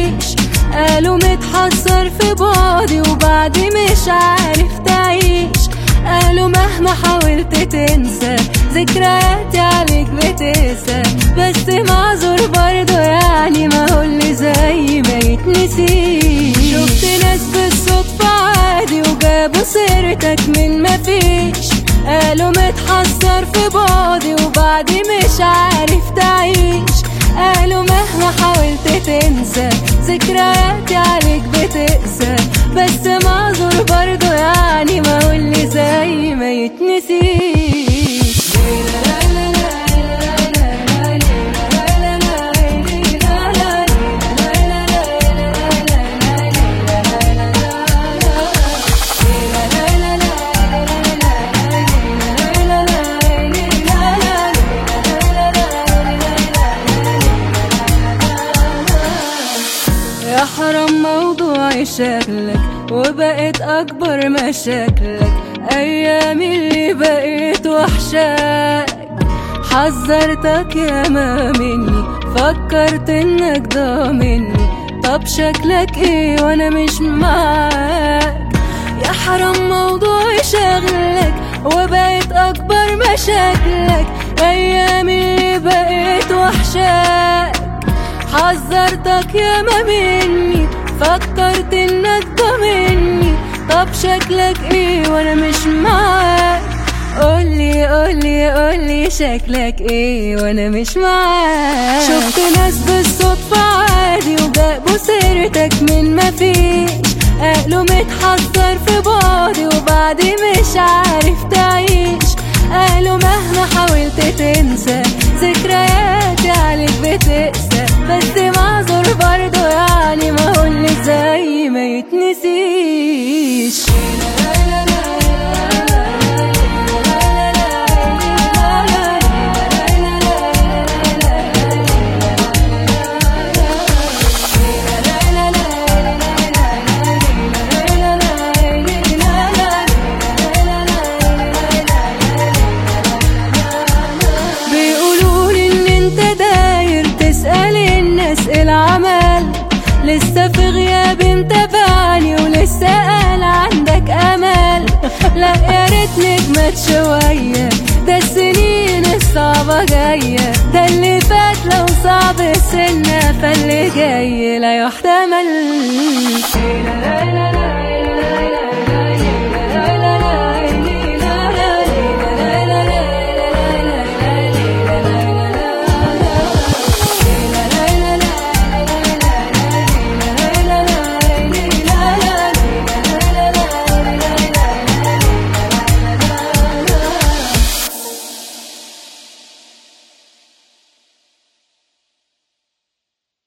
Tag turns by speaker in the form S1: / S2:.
S1: مفيش قالوا متحسر في بعدي وبعدي مش عارف تعيش قالوا مهما حاولت تنسى ذكرياتي عليك بتقسى بس معذور برضه يعني ما هو اللي زي ما يتنسيش شفت ناس بالصدفة عادي وجابوا سيرتك من مفيش قالوا متحسر في بعدي وبعدي مش عارف تعيش قالوا مهما حاولت تنسى ذكرياتي عليك بتقسى بس معذور برضه يعني ما هو اللي زي ما يتنسيش يا حرام موضوع شكلك وبقيت اكبر مشاكلك ايامي اللي بقيت وحشاك حذرتك يا ما مني فكرت انك ضامني طب شكلك ايه وانا مش معاك يا حرام موضوع شغلك وبقيت اكبر مشاكلك ايامي اللي بقيت وحشاك حذرتك يا ما مني فكرت انك ضامني طب شكلك ايه وانا مش معاك قولي قولي قولي شكلك ايه وانا مش معاك شفت ناس بالصدفة عادي وجابوا سيرتك من مفيش قالوا متحذر في بعدي وبعدي مش عارف تعيش قالوا مهما حاولت تنسى ذكرياتي عليك بتقسى بس معذور برضه يعني ما هو اللي زي ما يتنسيش بيقولولي ان انت داير تسأل الناس إيه العمل لسه في غياب متابعني ولسه قال عندك امل لا يا ريت نجمد شوية ده السنين الصعبة جاية ده اللي فات لو صعب السنة فاللي جاي لا يحتمل